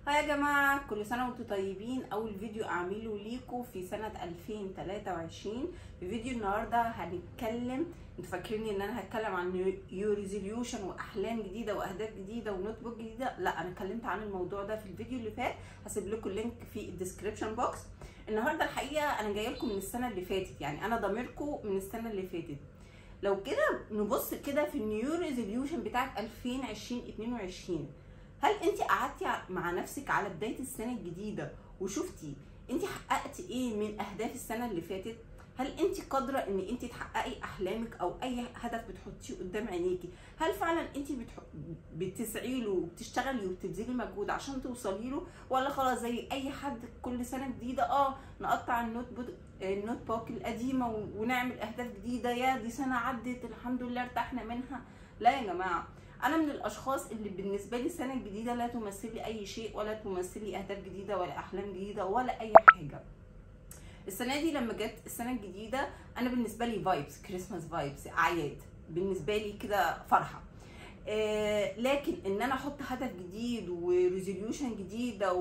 يا جماعة كل سنة وانتم طيبين أول فيديو أعمله ليكم في سنة 2023 في فيديو النهاردة هنتكلم انتوا فاكرين ان انا هتكلم عن يو ريزوليوشن واحلام جديده واهداف جديده ونوت بوك جديده لا انا اتكلمت عن الموضوع ده في الفيديو اللي فات هسيب لكم اللينك في الديسكربشن بوكس النهارده الحقيقه انا جايه لكم من السنه اللي فاتت يعني انا ضميركم من السنه اللي فاتت لو كده نبص كده في النيو ريزوليوشن بتاعت 2020 22 هل انت قعدتي مع نفسك على بدايه السنه الجديده وشفتي انت حققتي ايه من اهداف السنه اللي فاتت هل انت قادره ان انت تحققي احلامك او اي هدف بتحطيه قدام عينيكي هل فعلا انت بتح... بتسعي له وبتشتغلي وبتبذلي مجهود عشان توصلي له ولا خلاص زي اي حد كل سنه جديده اه نقطع النوت بوك النوت بوك القديمه ونعمل اهداف جديده يا دي سنه عدت الحمد لله ارتحنا منها لا يا جماعه انا من الاشخاص اللي بالنسبه لي السنه الجديده لا تمثل لي اي شيء ولا تمثل لي اهداف جديده ولا احلام جديده ولا اي حاجه السنه دي لما جت السنه الجديده انا بالنسبه لي فايبس كريسماس فايبس اعياد بالنسبه لي كده فرحه آه لكن ان انا احط هدف جديد وريزوليوشن جديده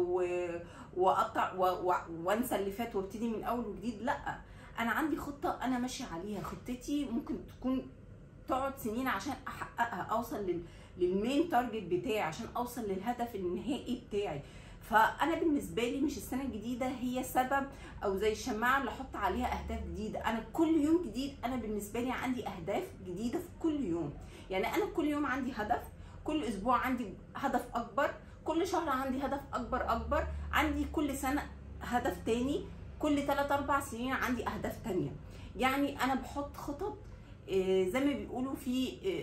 واقطع وانسى اللي فات وابتدي من اول وجديد لا انا عندي خطه انا ماشيه عليها خطتي ممكن تكون تقعد سنين عشان احققها اوصل لل... للمين تارجت بتاعي عشان اوصل للهدف النهائي بتاعي فانا بالنسبه لي مش السنه الجديده هي سبب او زي الشماعه اللي احط عليها اهداف جديده انا كل يوم جديد انا بالنسبه لي عندي اهداف جديده في كل يوم يعني انا كل يوم عندي هدف كل اسبوع عندي هدف اكبر كل شهر عندي هدف اكبر اكبر عندي كل سنه هدف تاني كل 3 4 سنين عندي اهداف تانية يعني انا بحط خطط زي ما بيقولوا في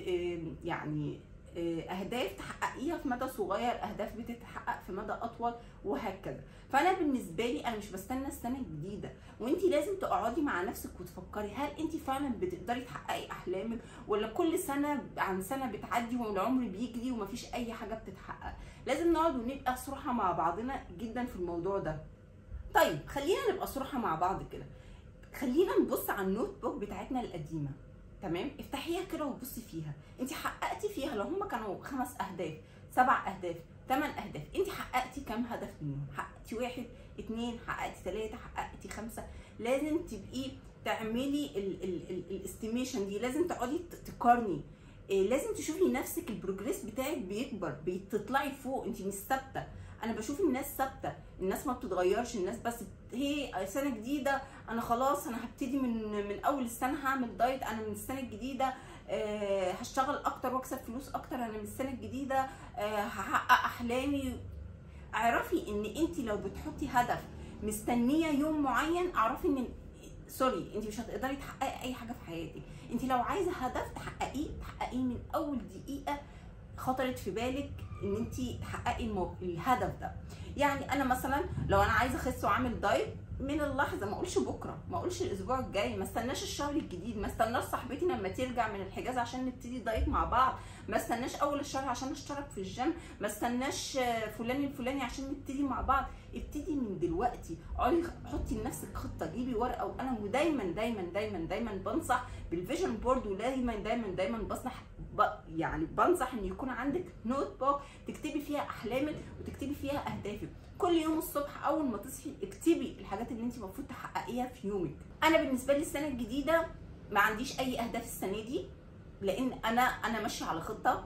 يعني اهداف تحققيها في مدى صغير اهداف بتتحقق في مدى اطول وهكذا فانا بالنسبه لي انا مش بستنى السنه الجديده وانت لازم تقعدي مع نفسك وتفكري هل انت فعلا بتقدري تحققي احلامك ولا كل سنه عن سنه بتعدي والعمر بيجري ومفيش اي حاجه بتتحقق لازم نقعد ونبقى صراحه مع بعضنا جدا في الموضوع ده طيب خلينا نبقى صراحه مع بعض كده خلينا نبص على النوت بوك بتاعتنا القديمه تمام افتحيها كده وبصي فيها انت حققتي فيها لو هم كانوا خمس اهداف سبع اهداف ثمان اهداف انت حققتي كام هدف منهم حققتي واحد اتنين حققتي ثلاثة حققتي خمسة لازم تبقي تعملي الاستيميشن دي لازم تقعدي تقارني إيه لازم تشوفي نفسك البروجريس بتاعك بيكبر بتطلعي فوق انت مش ثابته انا بشوف الناس ثابته الناس ما بتتغيرش الناس بس هي سنه جديده انا خلاص انا هبتدي من من اول السنه هعمل دايت انا من السنه الجديده أه هشتغل اكتر واكسب فلوس اكتر انا من السنه الجديده أه هحقق احلامي اعرفي ان انت لو بتحطي هدف مستنيه يوم معين اعرفي ان سوري انت مش هتقدري تحققي اي حاجه في حياتك انت لو عايزه هدف تحققيه تحققيه من اول دقيقه خطرت في بالك ان انت تحققي المو... الهدف ده يعني انا مثلا لو انا عايزه اخس واعمل دايت من اللحظه ما اقولش بكره ما اقولش الاسبوع الجاي ما استناش الشهر الجديد ما استناش صاحبتي لما ترجع من الحجاز عشان نبتدي دايت مع بعض ما استناش اول الشهر عشان اشترك في الجيم ما استناش فلان الفلاني عشان نبتدي مع بعض ابتدي من دلوقتي اقعدي حطي لنفسك خطه جيبي ورقه وقلم ودايما دايما دايما دايما بنصح بالفيجن بورد ودايما دايما دايما بنصح يعني بنصح ان يكون عندك نوت بوك تكتبي فيها احلامك وتكتبي فيها اهدافك كل يوم الصبح اول ما تصحي اكتبي الحاجات اللي انت المفروض تحققيها في يومك انا بالنسبه لي السنه الجديده ما عنديش اي اهداف السنه دي لان انا انا ماشيه على خطه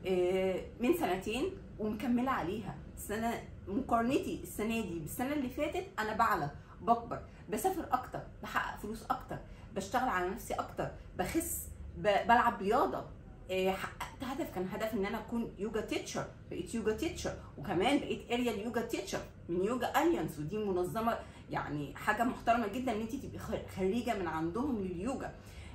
من سنتين ومكمله عليها سنه مقارنتي السنه دي بالسنه اللي فاتت انا بعلى بكبر بسافر اكتر بحقق فلوس اكتر بشتغل على نفسي اكتر بخس بلعب رياضه حققت هدف كان هدف ان انا اكون يوجا تيتشر بقيت يوجا تيتشر وكمان بقيت اريال يوجا تيتشر من يوجا اليانس ودي منظمه يعني حاجه محترمه جدا ان انت تبقي خريجه من عندهم لليوجا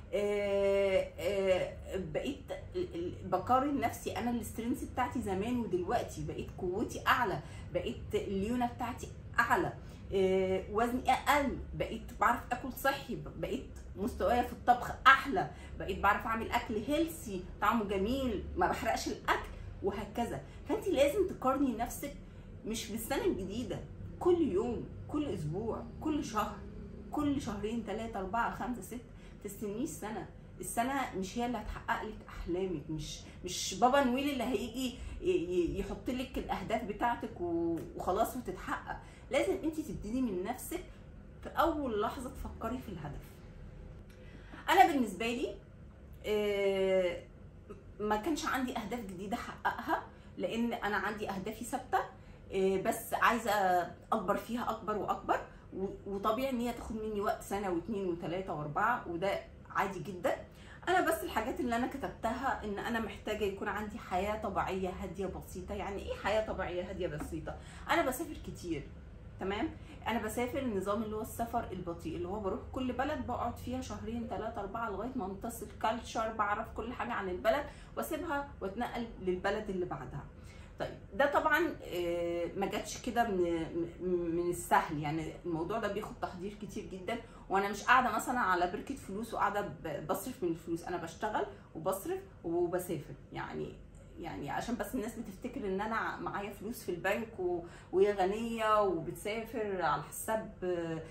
بقيت بقارن نفسي انا السترينث بتاعتي زمان ودلوقتي بقيت قوتي اعلى بقيت الليونه بتاعتي اعلى وزني اقل بقيت بعرف اكل صحي بقيت مستوايا في الطبخ احلى بقيت بعرف اعمل اكل هيلسي طعمه جميل ما بحرقش الاكل وهكذا فانت لازم تقارني نفسك مش بالسنه الجديده كل يوم كل اسبوع كل شهر كل شهرين ثلاثة أربعة خمسة ستة تستنيش سنة السنه مش هي اللي هتحقق لك احلامك مش مش بابا نويل اللي هيجي يحط لك الاهداف بتاعتك وخلاص وتتحقق لازم انت تبتدي من نفسك في اول لحظه تفكري في الهدف انا بالنسبه لي آه، ما كانش عندي اهداف جديده احققها لان انا عندي اهدافي ثابته آه، بس عايزه اكبر فيها اكبر واكبر وطبيعي ان هي تاخد مني وقت سنه واثنين وثلاثه واربعه وده عادي جدا انا بس الحاجات اللي انا كتبتها ان انا محتاجه يكون عندي حياه طبيعيه هاديه بسيطه يعني ايه حياه طبيعيه هاديه بسيطه انا بسافر كتير تمام انا بسافر النظام اللي هو السفر البطيء اللي هو بروح كل بلد بقعد فيها شهرين ثلاثة أربعة لغاية ما امتص الكالتشر بعرف كل حاجة عن البلد واسيبها واتنقل للبلد اللي بعدها طيب ده طبعا آه، ما جاتش كده من من السهل يعني الموضوع ده بياخد تحضير كتير جدا وانا مش قاعده مثلا على بركه فلوس وقاعده بصرف من الفلوس انا بشتغل وبصرف وبسافر يعني يعني عشان بس الناس بتفتكر ان انا معايا فلوس في البنك و... وهي غنيه وبتسافر على حساب آه،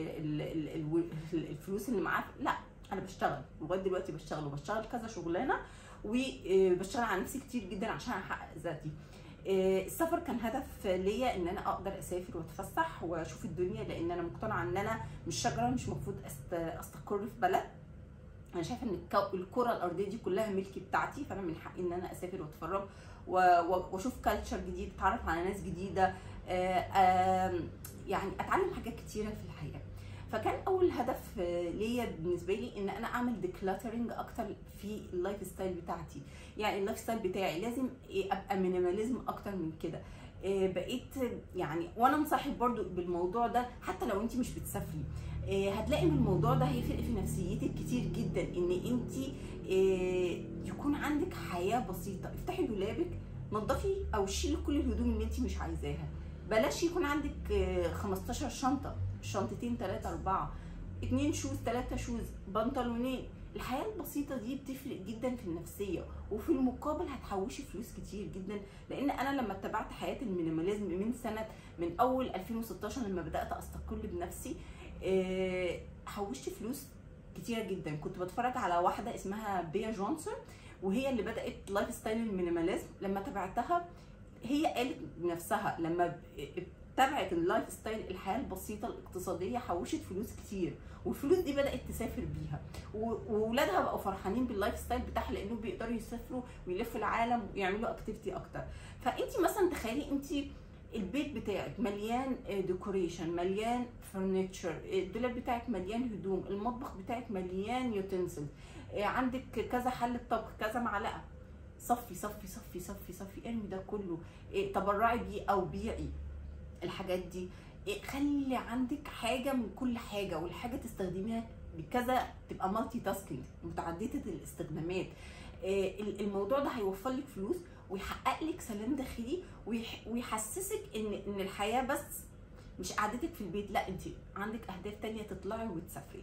الفلوس اللي معاها لا انا بشتغل لغايه دلوقتي بشتغل وبشتغل كذا شغلانه وبشتغل على نفسي كتير جدا عشان احقق ذاتي آه، السفر كان هدف ليا ان انا اقدر اسافر واتفسح واشوف الدنيا لان انا مقتنعه ان انا مش شجره مش المفروض استقر في بلد انا شايفه ان الكره الارضيه دي كلها ملكي بتاعتي فانا من حقي ان انا اسافر واتفرج واشوف كالتشر جديد اتعرف على ناس جديده آه، يعني اتعلم حاجات كتيره في الحياه فكان اول هدف ليا بالنسبه لي ان انا اعمل ديكلاترنج اكتر في اللايف ستايل بتاعتي يعني اللايف ستايل بتاعي لازم ابقى مينيماليزم اكتر من كده آه، بقيت يعني وانا مصاحب برضو بالموضوع ده حتى لو انت مش بتسافري آه، هتلاقي ان الموضوع ده هيفرق في نفسيتك كتير جدا ان انت آه، يكون عندك حياه بسيطه افتحي دولابك نظفي او شيلي كل الهدوم اللي انت مش عايزاها بلاش يكون عندك 15 شنطه شنطتين ثلاثه اربعه اتنين شوز ثلاثه شوز بنطلونين الحياه البسيطه دي بتفرق جدا في النفسيه وفي المقابل هتحوشي فلوس كتير جدا لان انا لما اتبعت حياه المينيماليزم من سنه من اول 2016 لما بدات استقل بنفسي آه، حوشت فلوس كتيره جدا كنت بتفرج على واحده اسمها بيا جونسون وهي اللي بدات لايف ستايل المينيماليزم لما تبعتها هي قالت بنفسها لما تبعت اللايف ستايل الحياه البسيطه الاقتصاديه حوشت فلوس كتير والفلوس دي بدات تسافر بيها واولادها بقوا فرحانين باللايف ستايل بتاعها لانه بيقدروا يسافروا ويلفوا العالم ويعملوا اكتيفيتي اكتر فانت مثلا تخيلي انت البيت بتاعك مليان ديكوريشن مليان فرنتشر الدولاب بتاعك مليان هدوم المطبخ بتاعك مليان يوتنسل عندك كذا حله طبخ كذا معلقه صفي صفي صفي صفي صفي ارمي ده كله تبرعي بيه او بيعي الحاجات دي خلي عندك حاجه من كل حاجه والحاجه تستخدميها بكذا تبقى مالتي تاسكينج متعدده الاستخدامات الموضوع ده هيوفر لك فلوس ويحقق لك سلام داخلي ويحسسك ان ان الحياه بس مش قعدتك في البيت لا انت عندك اهداف تانية تطلعي وتسافري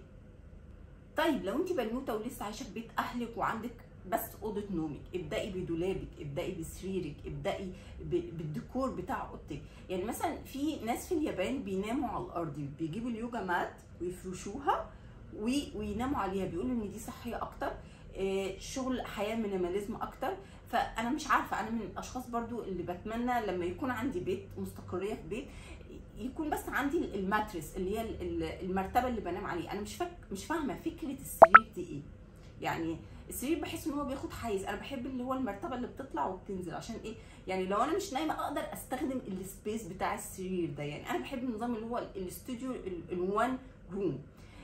طيب لو انت بنوته ولسه عايشه في بيت اهلك وعندك بس اوضه نومك ابدأي بدولابك ابدأي بسريرك ابدأي بالديكور بتاع اوضتك يعني مثلا في ناس في اليابان بيناموا على الارض بيجيبوا اليوجا مات ويفرشوها ويناموا عليها بيقولوا ان دي صحيه اكتر آه، شغل حياه مينيماليزم اكتر فانا مش عارفه انا من الاشخاص برضو اللي بتمنى لما يكون عندي بيت مستقريه في بيت يكون بس عندي الماتريس اللي هي المرتبه اللي بنام عليها انا مش فاك مش فاهمه فكره السرير دي ايه يعني السرير بحس ان هو بياخد حيز انا بحب اللي هو المرتبه اللي بتطلع وبتنزل عشان ايه يعني لو انا مش نايمه اقدر استخدم السبيس بتاع السرير ده يعني انا بحب النظام اللي هو الاستوديو الوان روم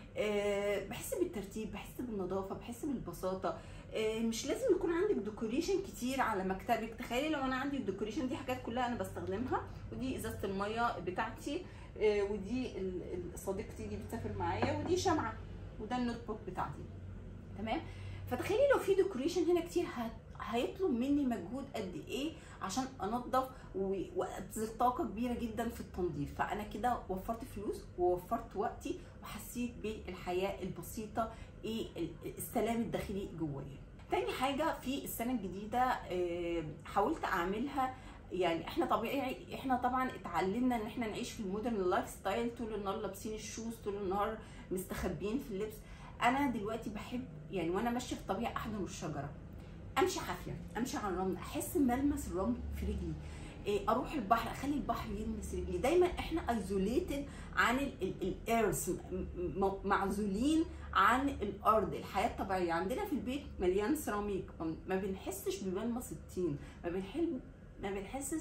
أه بحس بالترتيب بحس بالنظافه بحس بالبساطه أه مش لازم يكون عندك ديكوريشن كتير على مكتبك تخيلي لو انا عندي الديكوريشن دي حاجات كلها انا بستخدمها ودي ازازه الميه بتاعتي أه ودي صديقتي دي بتسافر معايا ودي شمعه وده النوت بوك بتاعتي تمام فتخيلي لو في ديكوريشن هنا كتير هيطلب مني مجهود قد ايه عشان انظف وابذل طاقه كبيره جدا في التنظيف فانا كده وفرت فلوس ووفرت وقتي وحسيت بالحياه البسيطه ايه السلام الداخلي جوايا تاني حاجه في السنه الجديده آه، حاولت اعملها يعني احنا طبيعي احنا طبعا اتعلمنا ان احنا نعيش في المودرن لايف ستايل طول النهار لابسين الشوز طول النهار مستخبيين في اللبس انا دلوقتي بحب يعني وانا ماشيه في الطبيعه احضن الشجره امشي حافيه امشي على الرمل احس ملمس الرمل في رجلي إيه، اروح البحر اخلي البحر يلمس رجلي دايما احنا ايزوليتد عن الايرث معزولين عن الارض الحياه الطبيعيه عندنا في البيت مليان سيراميك ما بنحسش بملمس الطين ما بنحل ما بنحسش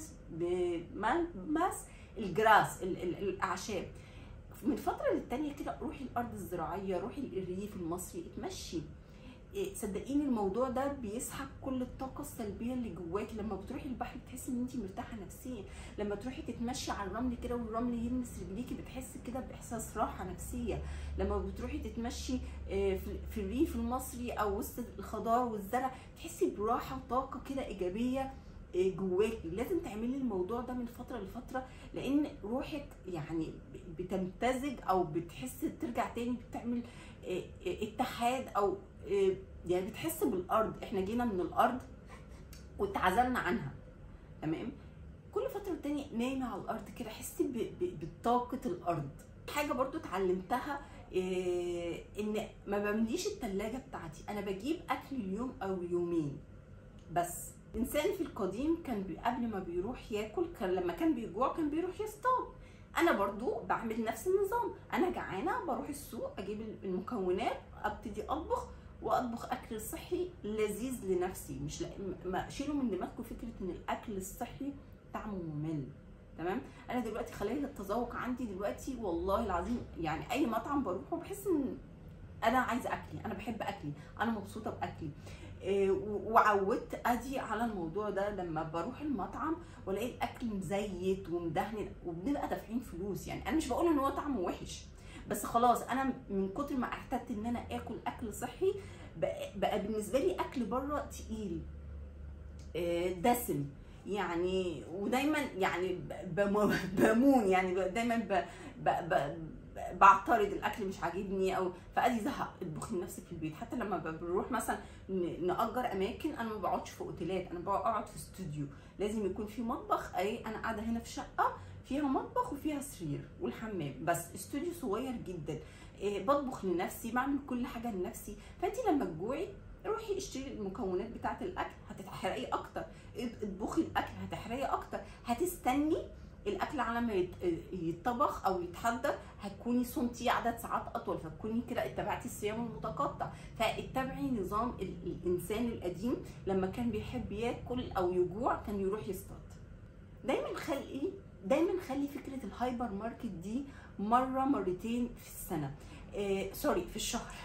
بملمس الجراس الاعشاب من فتره للتانيه كده روحي الارض الزراعيه روحي الريف المصري اتمشي إيه، صدقيني الموضوع ده بيسحب كل الطاقه السلبيه اللي جواكي لما بتروحي البحر بتحسي ان انت مرتاحه نفسيا لما تروحي تتمشي على الرمل كده والرمل يلمس رجليكي بتحسي كده باحساس راحه نفسيه لما بتروحي تتمشي إيه، في الريف المصري او وسط الخضار والزرع تحسي براحه وطاقه كده ايجابيه إيه، جواكي لازم تعملي الموضوع ده من فتره لفتره لان روحك يعني بتمتزج او بتحس ترجع تاني بتعمل اتحاد او إيه، يعني بتحس بالارض احنا جينا من الارض واتعزلنا عنها تمام كل فتره تانية نايمه على الارض كده حسي بطاقه الارض حاجه برضو اتعلمتها إيه ان ما بمليش التلاجة بتاعتي انا بجيب اكل اليوم او يومين بس الانسان في القديم كان قبل ما بيروح ياكل كان لما كان بيجوع كان بيروح يصطاد انا برضو بعمل نفس النظام انا جعانه بروح السوق اجيب المكونات ابتدي اطبخ واطبخ اكل صحي لذيذ لنفسي مش لا ما شيلوا من دماغكم فكره ان الاكل الصحي طعمه ممل تمام انا دلوقتي خلال التذوق عندي دلوقتي والله العظيم يعني اي مطعم بروحه بحس ان انا عايزه اكلي انا بحب اكلي انا مبسوطه باكلي إيه وعودت ادي على الموضوع ده لما بروح المطعم والاقي الاكل مزيت ومدهن وبنبقى دافعين فلوس يعني انا مش بقول ان هو طعمه وحش بس خلاص انا من كتر ما اعتدت ان انا اكل اكل صحي بقى بالنسبه لي اكل بره تقيل آه، دسم يعني ودايما يعني بمون يعني دايما ب ب ب بعترض الاكل مش عاجبني او فادي زهق اطبخي لنفسك في البيت حتى لما بنروح مثلا ناجر اماكن انا ما بقعدش في اوتيلات انا بقعد في استوديو لازم يكون في مطبخ اي انا قاعده هنا في شقه فيها مطبخ وفيها سرير والحمام بس استوديو صغير جدا إيه بطبخ لنفسي بعمل كل حاجه لنفسي فانت لما تجوعي روحي اشتري المكونات بتاعه الاكل هتحرقي اكتر اطبخي الاكل هتحرقي اكتر هتستني الاكل على ما يتطبخ او يتحضر هتكوني صمتي عدد ساعات اطول فتكوني كده اتبعتي الصيام المتقطع فاتبعي نظام الانسان القديم لما كان بيحب ياكل او يجوع كان يروح يصطاد دايما خلي دايما خلي فكره الهايبر ماركت دي مره مرتين في السنه آه سوري في الشهر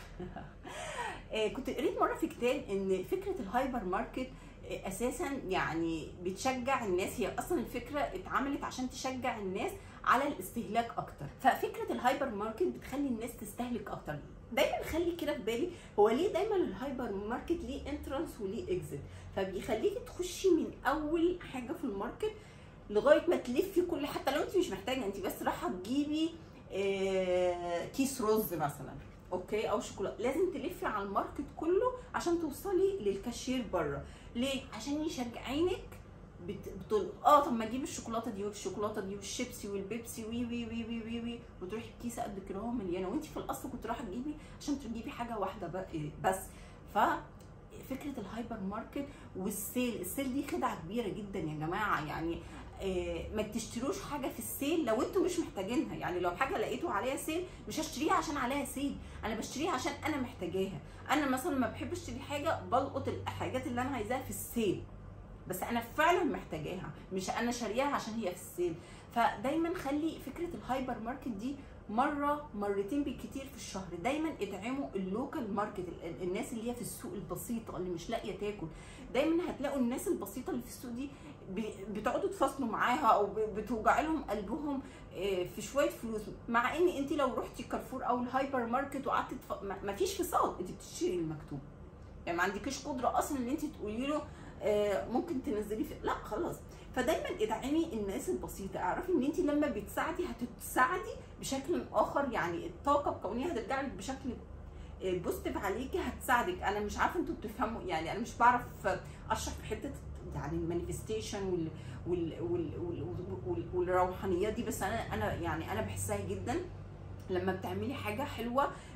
آه كنت قريت مره في كتاب ان فكره الهايبر ماركت آه اساسا يعني بتشجع الناس هي اصلا الفكره اتعملت عشان تشجع الناس على الاستهلاك اكتر ففكره الهايبر ماركت بتخلي الناس تستهلك اكتر دايما خلي كده في بالي هو ليه دايما الهايبر ماركت ليه انترانس وليه اكزيت فبيخليكي تخشي من اول حاجه في الماركت لغايه ما تلفي كل حتى لو انت مش محتاجه انت بس رايحه تجيبي آه، كيس رز مثلا اوكي او شوكولاته لازم تلفي على الماركت كله عشان توصلي للكاشير بره ليه عشان يشجعينك بتقول اه طب ما اجيب الشوكولاته دي والشوكولاته دي والشيبسي والبيبسي وي وي وي وي وي, وي وتروحي الكيسه قد كده اهو مليانه وانت في الاصل كنت رايحه تجيبي عشان تجيبي حاجه واحده بس ف فكره الهايبر ماركت والسيل السيل دي خدعه كبيره جدا يا جماعه يعني آه، ما تشتروش حاجه في السيل لو انتوا مش محتاجينها يعني لو حاجه لقيتوا عليها سيل مش هشتريها عشان عليها سيل انا بشتريها عشان انا محتاجاها انا مثلا ما بحب اشتري حاجه بلقط الحاجات اللي انا عايزاها في السيل بس انا فعلا محتاجاها مش انا شارياها عشان هي في السيل فدايما خلي فكره الهايبر ماركت دي مره مرتين بالكتير في الشهر دايما ادعموا اللوكال ماركت الناس اللي هي في السوق البسيطه اللي مش لاقيه تاكل دايما هتلاقوا الناس البسيطه اللي في السوق دي بتقعدوا تفاصلوا معاها او بتوجع لهم قلبهم آه، في شويه فلوس مع ان انت لو رحتي كارفور او الهايبر ماركت وقعدتي ما فيش فصال انت بتشتري المكتوب يعني ما عندكيش قدره اصلا ان انت تقولي له آه، ممكن تنزلي في لا خلاص فدايما ادعمي الناس البسيطه اعرفي ان انت لما بتساعدي هتتساعدي بشكل اخر يعني الطاقه بكونها هترجع لك بشكل بوزيتيف عليكي هتساعدك انا مش عارفه انتوا بتفهموا يعني انا مش بعرف اشرح في حته يعني المانيفستيشن وال وال وال وال والروحانيات دي بس انا انا يعني انا بحسها جدا لما بتعملي حاجه حلوه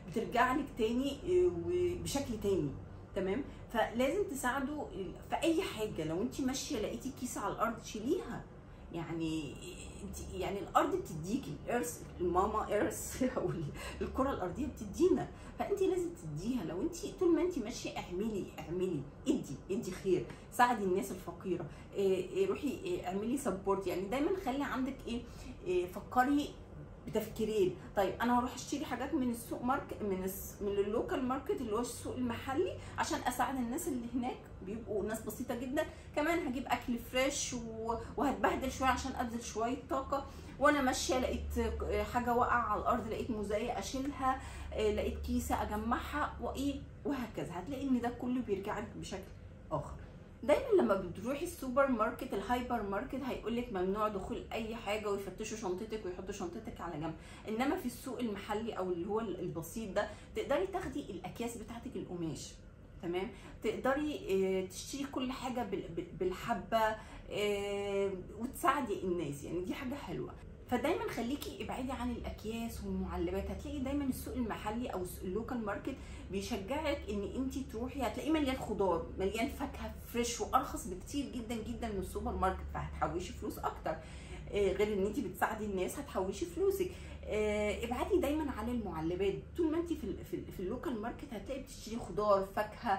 بترجع لك تاني آه، وبشكل تاني تمام فلازم تساعدوا في اي حاجه لو انت ماشيه لقيتي كيسه على الارض شيليها يعني انت يعني الارض بتديكي الارث الماما ايرث او الكره الارضيه بتدينا فانت لازم تديها لو انت طول ما انت ماشيه اعملي اعملي ادي ادي خير ساعدي الناس الفقيره إيه إيه روحي إيه اعملي سبورت يعني دايما خلي عندك ايه, إيه فكري بتفكيرين طيب انا هروح اشتري حاجات من السوق ماركت من الس... من اللوكال ماركت اللي هو السوق المحلي عشان اساعد الناس اللي هناك بيبقوا ناس بسيطه جدا كمان هجيب اكل فريش و... وهتبهدل شويه عشان ابذل شويه طاقه وانا ماشيه لقيت حاجه واقعه على الارض لقيت موزايه اشيلها لقيت كيسه اجمعها وايه وهكذا هتلاقي ان ده كله بيرجع لك بشكل اخر دايما لما بتروحي السوبر ماركت الهايبر ماركت هيقول لك ممنوع دخول اي حاجه ويفتشوا شنطتك ويحطوا شنطتك على جنب انما في السوق المحلي او اللي هو البسيط ده تقدري تاخدي الاكياس بتاعتك القماش تمام تقدري تشتري كل حاجه بالحبه وتساعدي الناس يعني دي حاجه حلوه فدايما خليكي ابعدي عن الاكياس والمعلبات هتلاقي دايما السوق المحلي او اللوكال ماركت بيشجعك ان انت تروحي هتلاقيه مليان خضار مليان فاكهه فريش وارخص بكتير جدا جدا من السوبر ماركت فهتحوشي فلوس اكتر غير ان انت بتساعدي الناس هتحوشي فلوسك ابعدي دايما عن المعلبات طول ما انت في في اللوكال ماركت هتلاقي بتشتري خضار فاكهه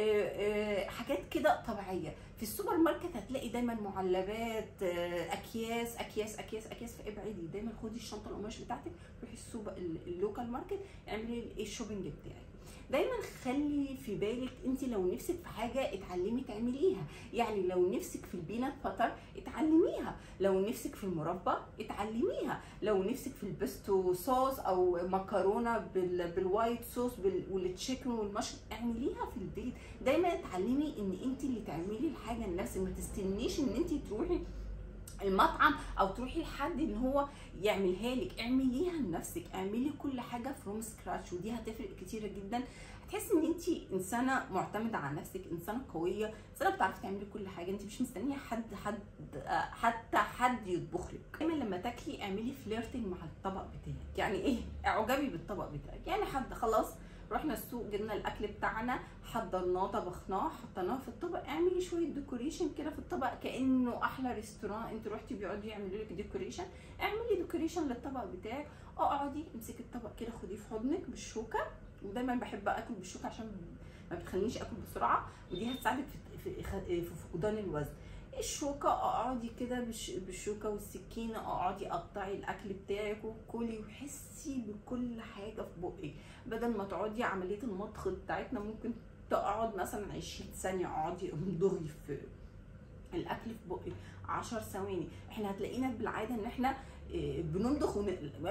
حاجات كده طبيعيه في السوبر ماركت هتلاقي دايما معلبات اكياس اكياس اكياس اكياس فابعدي دايما خدي الشنطه القماش بتاعتك روحي السوبر اللوكال ماركت اعملي الشوبينج بتاعك دايما خلي في بالك انت لو نفسك في حاجه اتعلمي تعمليها يعني لو نفسك في البينات باتر اتعلميها لو نفسك في المربى اتعلميها لو نفسك في البيستو صوص او مكرونه بال... بالوايت صوص بال... والتشيكن والمشروم اعمليها في البيت دايما اتعلمي ان انت اللي تعملي الحاجه لنفسك ما تستنيش ان انت تروحي المطعم او تروحي لحد ان هو يعملها لك اعمليها لنفسك اعملي كل حاجه فروم سكراتش ودي هتفرق كتيره جدا هتحسي ان انت انسانه معتمده على نفسك انسانه قويه انسانه بتعرفي تعملي كل حاجه انت مش مستنيه حد حد حتى حد يطبخ لك دايما لما تاكلي اعملي فليرتنج مع الطبق بتاعك يعني ايه اعجبي بالطبق بتاعك يعني حد خلاص رحنا السوق جبنا الاكل بتاعنا حضرناه طبخناه حطيناه في الطبق اعملي شويه ديكوريشن كده في الطبق كانه احلى ريستوران انت رحتي بيقعدوا يعملوا لك ديكوريشن اعملي ديكوريشن للطبق بتاعك اقعدي امسكي الطبق كده خديه في حضنك بالشوكه ودايما بحب اكل بالشوكه عشان ما بتخلينيش اكل بسرعه ودي هتساعدك في في فقدان الوزن الشوكة اقعدي كده بالشوكة والسكينة اقعدي قطعي الاكل بتاعك وكلي وحسي بكل حاجة في بقك بدل ما تقعدي عملية المضغ بتاعتنا ممكن تقعد مثلا 20 ثانية اقعدي امضغي في الاكل في بقك 10 ثواني احنا هتلاقينا بالعادة ان احنا بنمضغ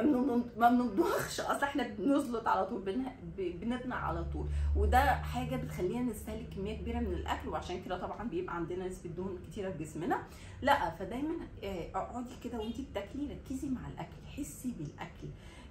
ما بنمضغش اصل احنا بنزلط على طول بنبنع على طول وده حاجه بتخلينا نستهلك كميه كبيره من الاكل وعشان كده طبعا بيبقى عندنا نسبه دهون كتيره في جسمنا لا فدايما اقعدي كده وانت بتاكلي ركزي مع الاكل حسي بالاكل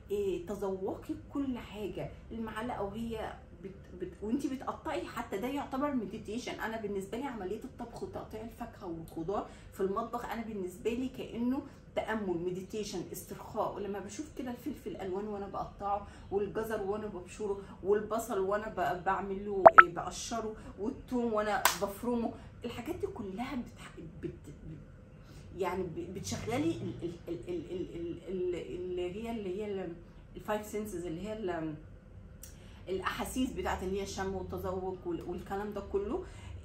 تذوقي كل حاجه المعلقه وهي بت بت وانت بتقطعي حتى ده يعتبر مديتيشن انا بالنسبه لي عمليه الطبخ وتقطيع الفاكهه والخضار في المطبخ انا بالنسبه لي كانه تامل مديتيشن استرخاء ولما بشوف كده الفلفل الالوان وانا بقطعه والجزر وانا ببشره والبصل وانا بعمل له بقشره والثوم وانا بفرمه الحاجات دي كلها بت... بت... يعني بتشغلي اللي هي اللي هي الفايف سنسز اللي هي الاحاسيس بتاعت اللي هي الشم والتذوق والكلام ده كله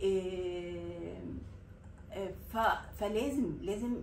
فلازم لازم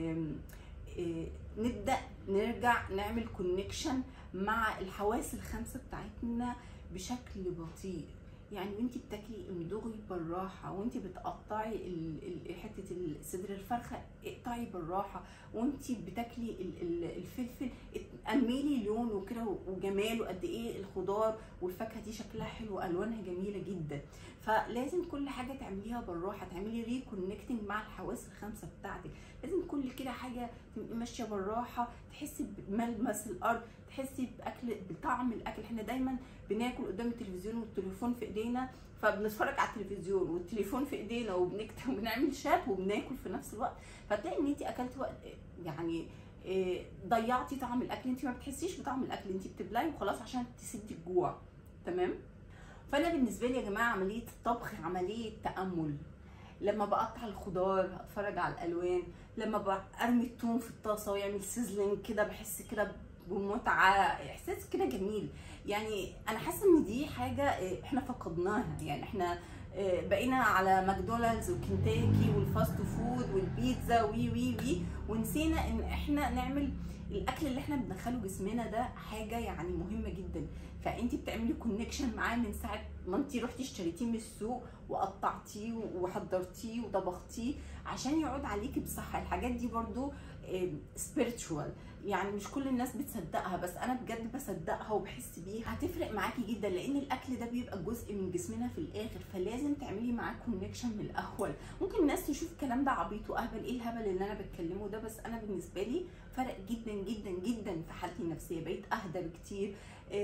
نبدا نرجع نعمل كونكشن مع الحواس الخمسه بتاعتنا بشكل بطيء يعني وانت بتاكلي امضغي بالراحه وانت بتقطعي حته صدر الفرخه اقطعي بالراحه وانت بتاكلي الفلفل اميلي لونه كده وجماله قد ايه الخضار والفاكهه دي شكلها حلو الوانها جميله جدا فلازم كل حاجه تعمليها بالراحه تعملي ريكونكتنج مع الحواس الخمسه بتاعتك لازم كل كده حاجه تبقي ماشيه بالراحه تحسي بملمس الارض تحسي باكل بطعم الاكل احنا دايما بناكل قدام التلفزيون والتليفون في ايدينا فبنتفرج على التلفزيون والتليفون في ايدينا وبنكتب وبنعمل شات وبناكل في نفس الوقت فتلاقي ان انت اكلتي وقت يعني إيه، ضيعتي طعم الاكل انت ما بتحسيش بطعم الاكل انت بتبلعي وخلاص عشان تسدي الجوع تمام فانا بالنسبه لي يا جماعه عمليه الطبخ عمليه تامل لما بقطع الخضار اتفرج على الالوان لما برمي الثوم في الطاسه ويعمل سيزلينج كده بحس كده بمتعه احساس كده جميل يعني انا حاسه ان دي حاجه آه، احنا فقدناها يعني احنا آه، بقينا على ماكدونالدز وكنتاكي والفاست فود والبيتزا وي وي وي ونسينا ان احنا نعمل الاكل اللي احنا بندخله جسمنا ده حاجه يعني مهمه جدا فانت بتعملي كونكشن معاه من ساعه ما انت رحتي اشتريتيه من السوق وقطعتيه وحضرتيه وطبختيه عشان يعود عليكي بصحه الحاجات دي برضو سبيريتشوال يعني مش كل الناس بتصدقها بس انا بجد بصدقها وبحس بيها هتفرق معاكي جدا لان الاكل ده بيبقى جزء من جسمنا في الاخر فلازم تعملي معاه كونكشن من الاول ممكن الناس تشوف الكلام ده عبيط واهبل ايه الهبل اللي انا بتكلمه ده بس انا بالنسبه لي فرق جدا جدا جدا في حالتي النفسيه بقيت اهدى بكتير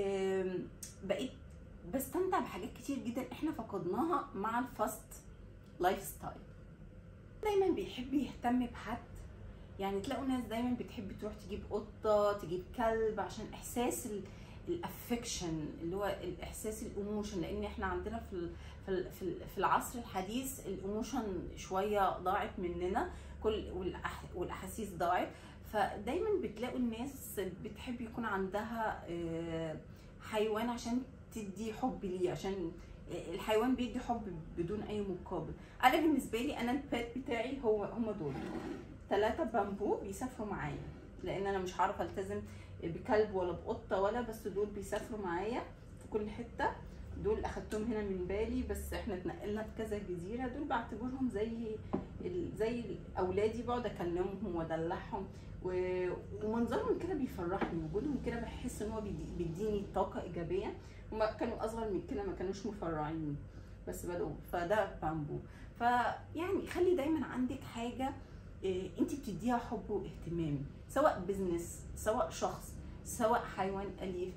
آم، بقيت بستمتع بحاجات كتير جدا احنا فقدناها مع الفاست لايف ستايل دايما بيحب يهتم بحد يعني تلاقوا ناس دايما بتحب تروح تجيب قطه تجيب كلب عشان احساس الافكشن اللي هو الاحساس الايموشن لان احنا عندنا في ال- في ال- في ال- في العصر الحديث الايموشن شويه ضاعت مننا كل والأح- والاحاسيس ضاعت فدايما بتلاقوا الناس بتحب يكون عندها آه، حيوان عشان تدي حب ليه عشان الحيوان بيدي حب بدون اي مقابل انا بالنسبه لي انا البيت بتاعي هو هم دول ثلاثة بامبو بيسافروا معايا لان انا مش هعرف التزم بكلب ولا بقطه ولا بس دول بيسافروا معايا في كل حته دول اخدتهم هنا من بالي بس احنا اتنقلنا في كذا جزيره دول بعتبرهم زي ال- زي اولادي بقعد اكلمهم وادلعهم و- ومنظرهم كده بيفرحني وجودهم كده بحس ان هو بيدي- بيديني طاقه ايجابيه هما كانوا اصغر من كده ما كانوش مفرعيني بس بدأوا فده بامبو فيعني خلي دايما عندك حاجه إيه، انت بتديها حب واهتمام سواء بزنس سواء شخص سواء حيوان اليف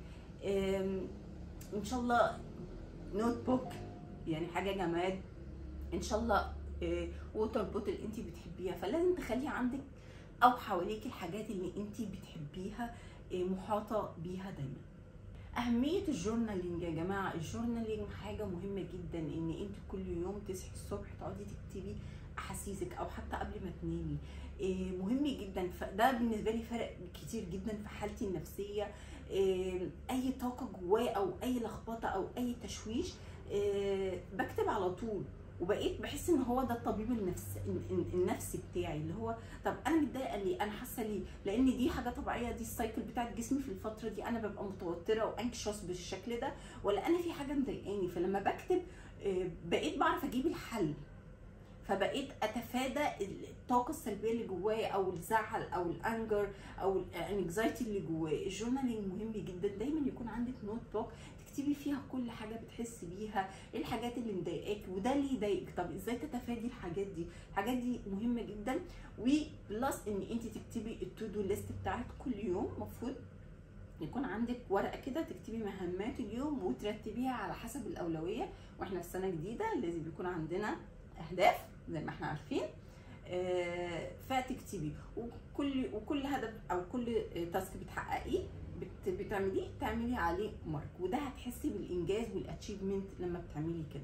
إم، ان شاء الله نوت بوك يعني حاجه جماد ان شاء الله ووتر بوتل انت بتحبيها فلازم تخلي عندك او حواليك الحاجات اللي انت بتحبيها إيه، محاطه بيها دايما أهمية الجورنالينج يا جماعة الجورنالينج حاجة مهمة جدا إن أنت كل يوم تصحي الصبح تقعدي تكتبي أحاسيسك أو حتى قبل ما تنامي إيه، مهم جدا فده بالنسبة لي فرق كتير جدا في حالتي النفسية إيه، أي طاقة جواه أو أي لخبطة أو أي تشويش إيه، بكتب على طول وبقيت بحس ان هو ده الطبيب النفس النفسي بتاعي اللي هو طب انا متضايقه ليه انا حاسه ليه لان دي حاجه طبيعيه دي السايكل بتاعت جسمي في الفتره دي انا ببقى متوتره وانكشوس بالشكل ده ولا انا في حاجه مضايقاني فلما بكتب آه، بقيت بعرف اجيب الحل فبقيت اتفادى الطاقه السلبيه اللي جوايا او الزعل او الانجر او الانكزايتي اللي جوايا الجورنالينج مهم جدا دايما يكون عندك نوت بوك تكتبي فيها كل حاجه بتحسي بيها ايه الحاجات اللي مضايقاك وده اللي يضايقك طب ازاي تتفادي الحاجات دي الحاجات دي مهمه جدا وبلس ان انت تكتبي التو دو ليست بتاعت كل يوم المفروض يكون عندك ورقه كده تكتبي مهمات اليوم وترتبيها على حسب الاولويه واحنا في سنه جديده لازم يكون عندنا اهداف زي ما احنا عارفين آه، فتكتبي وكل وكل هدف او كل تاسك بتحققيه بت- بتعمليه تعملي عليه مارك وده هتحسي بالانجاز والاتشيفمنت لما بتعملي كده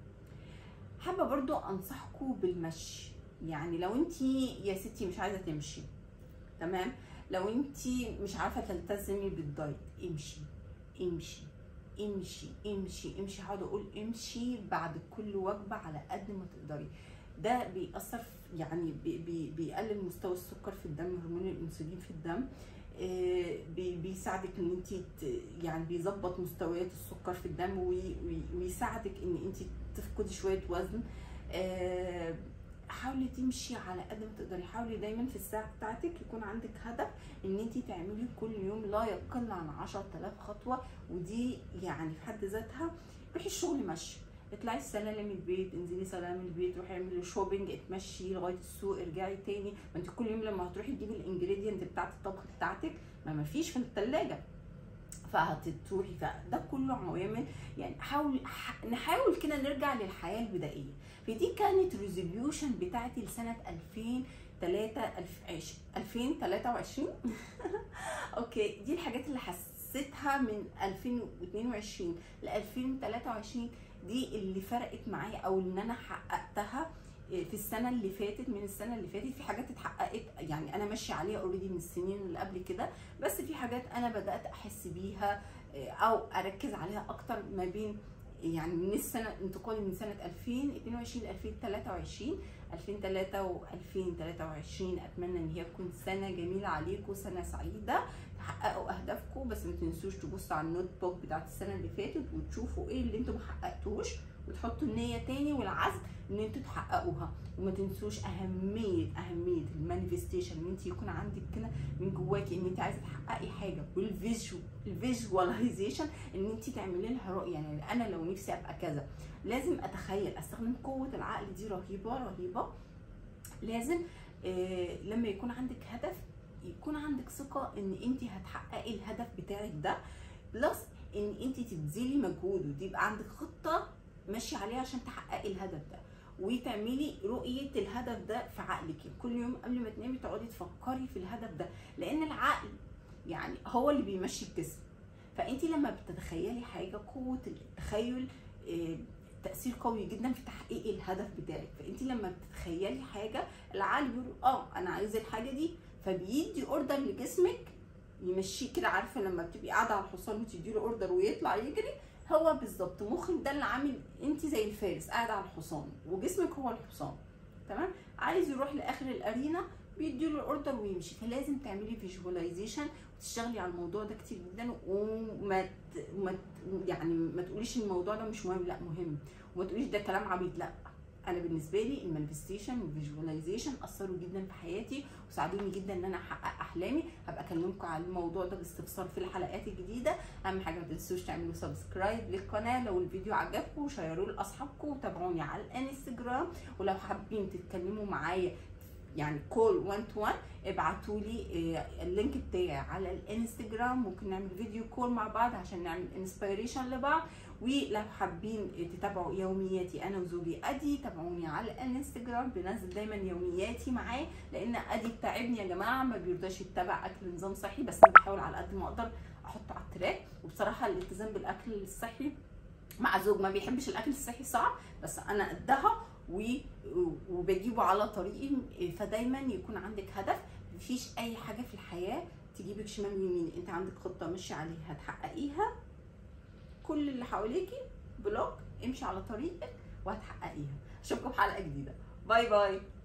حابه برضو انصحكم بالمشي يعني لو انت يا ستي مش عايزه تمشي تمام لو انت مش عارفه تلتزمي بالدايت امشي امشي امشي امشي امشي هقعد اقول امشي بعد كل وجبه على قد ما تقدري ده بيأثر في- يعني بي بي بيقلل مستوى السكر في الدم هرمون الانسولين في الدم آه، بي- بيساعدك ان انت يعني بيظبط مستويات السكر في الدم وي- وي- ويساعدك ان انت تفقدي شويه وزن آه، حاولي تمشي على قد ما تقدري حاولي دايما في الساعه بتاعتك يكون عندك هدف ان انت تعملي كل يوم لا يقل عن 10000 خطوه ودي يعني في حد ذاتها روحي الشغل مشي اطلعي سلالم البيت انزلي سلالم البيت روحي اعملي شوبينج اتمشي لغايه السوق ارجعي تاني ما انت كل يوم لما هتروحي تجيبي الانجريدينت بتاعت الطبخ بتاعتك ما مفيش في الثلاجه فهتروحي فده كله عوامل يعني حاول ح- نحاول كده نرجع للحياه البدائيه فدي كانت ريزوليوشن بتاعتي لسنه 2003 2023 اوكي دي الحاجات اللي حسيتها من 2022 ل 2023 دي اللي فرقت معايا او ان انا حققتها في السنه اللي فاتت من السنه اللي فاتت في حاجات اتحققت يعني انا ماشيه عليها اوريدي من السنين اللي قبل كده بس في حاجات انا بدات احس بيها او اركز عليها اكتر ما بين يعني من السنه انتقالي من سنه 2022 ل 2023 2003 و 2023 اتمنى ان هي تكون سنه جميله عليكم سنه سعيده تحققوا اهدافكم بس ما تنسوش تبصوا على النوت بوك بتاعت السنه اللي فاتت وتشوفوا ايه اللي انتم ما حققتوش وتحطوا النيه تاني والعزم ان انتوا تحققوها وما تنسوش اهميه اهميه المانيفستيشن ان انت يكون عندك كده من جواكي ان انت عايزه تحققي حاجه والفيجوال الفيجواليزيشن ان انت تعملي لها رؤيه يعني انا لو نفسي ابقى كذا لازم اتخيل استخدم قوه العقل دي رهيبه رهيبه لازم آه لما يكون عندك هدف يكون عندك ثقه ان انت هتحققي الهدف بتاعك ده بلس ان انت تبذلي مجهود ويبقى عندك خطه ماشيه عليها عشان تحققي الهدف ده وتعملي رؤيه الهدف ده في عقلك كل يوم قبل ما تنامي تقعدي تفكري في الهدف ده لان العقل يعني هو اللي بيمشي الجسم فانت لما بتتخيلي حاجه قوه التخيل آه، تاثير قوي جدا في تحقيق الهدف بتاعك فانت لما بتتخيلي حاجه العقل بيقول اه انا عايزه الحاجه دي فبيدي اوردر لجسمك يمشيه كده عارفه لما بتبقي قاعده على الحصان وتدي له اوردر ويطلع يجري هو بالظبط مخك ده اللي عامل انت زي الفارس قاعده على الحصان وجسمك هو الحصان تمام عايز يروح لاخر الارينا بيدي له الاوردر ويمشي فلازم تعملي فيجواليزيشن وتشتغلي على الموضوع ده كتير جدا وما ت... ما ت... يعني ما تقوليش الموضوع ده مش مهم لا مهم وما تقوليش ده كلام عبيط لا انا بالنسبه لي المانيفستيشن والفيجواليزيشن اثروا جدا في حياتي وساعدوني جدا ان انا احقق احلامي هبقى اكلمكم على الموضوع ده باستفسار في الحلقات الجديده اهم حاجه ما تنسوش تعملوا سبسكرايب للقناه لو الفيديو عجبكم وشيروه لاصحابكم وتابعوني على الانستجرام ولو حابين تتكلموا معايا يعني كول 1 تو 1 ابعتوا لي اللينك بتاعي على الانستجرام ممكن نعمل فيديو كول مع بعض عشان نعمل انسبيريشن لبعض ولو حابين تتابعوا يومياتي انا وزوجي ادي تابعوني على الانستجرام بنزل دايما يومياتي معاه لان ادي بتاعبني يا جماعه ما بيرضاش يتبع اكل نظام صحي بس انا بحاول على قد ما اقدر احطه على التراك وبصراحه الالتزام بالاكل الصحي مع زوج ما بيحبش الاكل الصحي صعب بس انا قدها وبجيبه على طريقي فدايما يكون عندك هدف مفيش اي حاجه في الحياه تجيبك شمال ويمين انت عندك خطه ماشيه عليها هتحققيها كل اللي حواليكي بلوك امشي على طريقك وهتحققيها اشوفكم في حلقه جديده باي باي